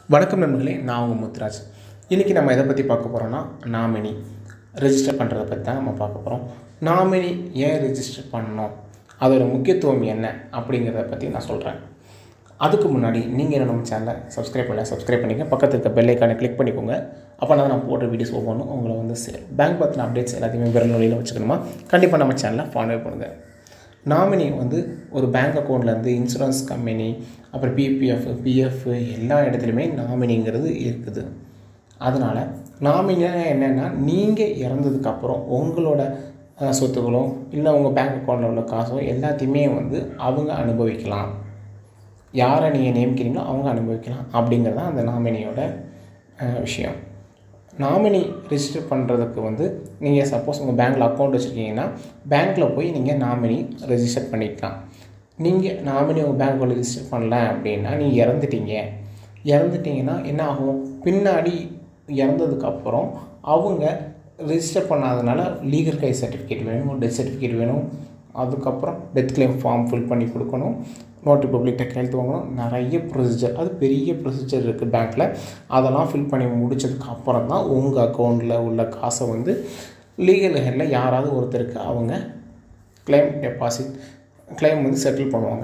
வணக்கம் நண்பர்களே நான் உங்கள் முத்துராஜ் இன்றைக்கி நம்ம எதை பற்றி பார்க்க போகிறோன்னா நாமினி ரெஜிஸ்டர் பண்ணுறதை பற்றி தான் நம்ம பார்க்க போகிறோம் நாமினி ஏன் ரெஜிஸ்டர் பண்ணணும் அதோட முக்கியத்துவம் என்ன அப்படிங்கிறத பற்றி நான் சொல்கிறேன் அதுக்கு முன்னாடி நீங்கள் என்ன நம்ம சேனலை சப்ஸ்கிரைப் பண்ணல சப்ஸ்கிரைப் பண்ணிக்க பக்கத்தில் இருக்க பெல் ஐக்கானை கிளிக் பண்ணிக்கோங்க அப்போ தான் நான் போடுற வீடியோஸ் ஒவ்வொன்றும் உங்களை வந்து சேரும் பேங்க் பற்றின அப்டேட்ஸ் எல்லாத்தையுமே விரல் நொழியில் வச்சுக்கணுமா கண்டிப்பாக நம்ம சேனலை ஃபாலோ பண்ணுங்கள் நாமினி வந்து ஒரு பேங்க் அக்கௌண்ட்லேருந்து இன்சூரன்ஸ் கம்பெனி அப்புறம் பிபிஎஃப் பிஎஃப் எல்லா இடத்துலையுமே நாமினிங்கிறது இருக்குது அதனால் நாமினா என்னென்னா நீங்கள் இறந்ததுக்கப்புறம் உங்களோட அஹ், சொத்துக்களோ இல்லை உங்கள் பேங்க் அக்கௌண்ட்டில் உள்ள காசோ எல்லாத்தையுமே வந்து அவங்க அனுபவிக்கலாம் யாரை நீங்கள் நியமிக்கிறீங்களோ அவங்க அனுபவிக்கலாம் அப்படிங்கிறது தான் அந்த நாமினியோட அஹ், விஷயம் நாமினி ரெஜிஸ்டர் பண்ணுறதுக்கு வந்து நீங்கள் சப்போஸ் உங்கள் பேங்க்கில் அக்கௌண்ட் வச்சுருக்கீங்கன்னா பேங்க்கில் போய் நீங்கள் நாமினி ரெஜிஸ்டர் பண்ணிக்கலாம் நீங்கள் நாமினி உங்கள் பேங்க்கில் ரெஜிஸ்டர் பண்ணல அப்படின்னா நீங்கள் இறந்துட்டீங்க இறந்துட்டீங்கன்னா என்ன ஆகும் பின்னாடி இறந்ததுக்கப்புறம் அவங்க ரெஜிஸ்டர் பண்ணாதனால லீகல் கை சர்டிஃபிகேட் வேணும் டெத் சர்டிஃபிகேட் வேணும் அதுக்கப்புறம் டெத் கிளைம் ஃபார்ம் ஃபில் பண்ணி கொடுக்கணும் நோட்டு பப்ளிக்கிட்ட கையெழுத்து வாங்கணும் நிறைய ப்ரொசீஜர் அது பெரிய ப்ரொசீஜர் இருக்குது பேங்க்கில் அதெல்லாம் ஃபில் பண்ணி முடிச்சதுக்கு அப்புறம் தான் உங்கள் அக்கௌண்ட்டில் உள்ள காசை வந்து லீகல் ஹெல்லில் யாராவது ஒருத்தருக்கு அவங்க கிளைம் டெபாசிட் கிளைம் வந்து செட்டில் பண்ணுவாங்க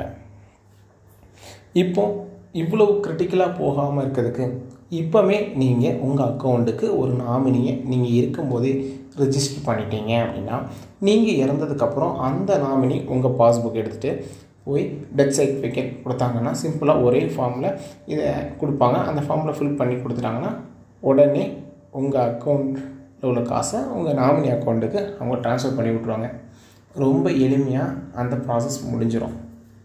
இப்போ இவ்வளவு கிரிட்டிக்கலாக போகாமல் இருக்கிறதுக்கு இப்போவே நீங்கள் உங்கள் அக்கௌண்ட்டுக்கு ஒரு நாமினியை நீங்கள் இருக்கும்போதே ரெஜிஸ்டர் பண்ணிட்டீங்க அப்படின்னா நீங்கள் இறந்ததுக்கப்புறம் அந்த நாமினி உங்கள் பாஸ்புக் எடுத்துகிட்டு போய் டெத் சர்டிஃபிகேட் கொடுத்தாங்கன்னா சிம்பிளாக ஒரே ஃபார்மில் இதை கொடுப்பாங்க அந்த ஃபார்மில் ஃபில் பண்ணி கொடுத்துட்டாங்கன்னா உடனே உங்கள் அக்கௌண்ட்டில் உள்ள காசை உங்கள் நாமினி அக்கௌண்ட்டுக்கு அவங்க ட்ரான்ஸ்ஃபர் பண்ணி விட்ருவாங்க ரொம்ப எளிமையாக அந்த ப்ராசஸ் முடிஞ்சிடும்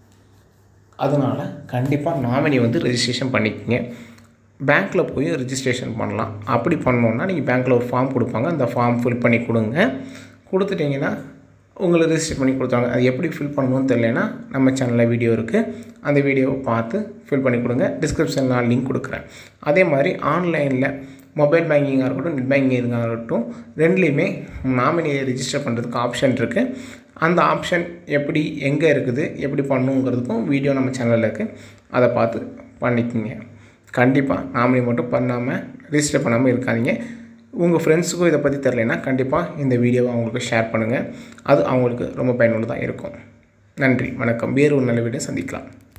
அதனால் கண்டிப்பாக நாமினி வந்து ரெஜிஸ்ட்ரேஷன் பண்ணிக்கங்க பேங்க்கில் போய் ரெஜிஸ்ட்ரேஷன் பண்ணலாம் அப்படி பண்ணோன்னா நீங்கள் பேங்க்கில் ஒரு ஃபார்ம் கொடுப்பாங்க அந்த ஃபார்ம் ஃபில் பண்ணி கொடுங்க கொடுத்துட்டிங்கன்னா உங்களை ரெஜிஸ்டர் பண்ணி கொடுத்தாங்க அது எப்படி ஃபில் பண்ணணும்னு தெரியலனா நம்ம சேனலில் வீடியோ இருக்குது அந்த வீடியோவை பார்த்து ஃபில் பண்ணி கொடுங்க டிஸ்கிரிப்ஷனில் நான் லிங்க் கொடுக்குறேன் அதே மாதிரி ஆன்லைனில் மொபைல் பேங்கிங்காக இருக்கட்டும் நெட் பேங்கிங்காக இருக்கட்டும் ரெண்டுலேயுமே நாமினியை ரெஜிஸ்டர் பண்ணுறதுக்கு ஆப்ஷன் இருக்குது அந்த ஆப்ஷன் எப்படி எங்கே இருக்குது எப்படி பண்ணணுங்கிறதுக்கும் வீடியோ நம்ம சேனலில் இருக்குது அதை பார்த்து பண்ணிக்கோங்க கண்டிப்பாக நாமினி மட்டும் பண்ணாமல் ரெஜிஸ்டர் பண்ணாமல் இருக்காதீங்க உங்கள் ஃப்ரெண்ட்ஸுக்கும் இதை பற்றி தெரிலனா கண்டிப்பாக இந்த வீடியோவை அவங்களுக்கு ஷேர் பண்ணுங்கள் அது அவங்களுக்கு ரொம்ப பயனுள்ளதாக இருக்கும் நன்றி வணக்கம் வேறு ஒரு நல்ல வீடியோ சந்திக்கலாம்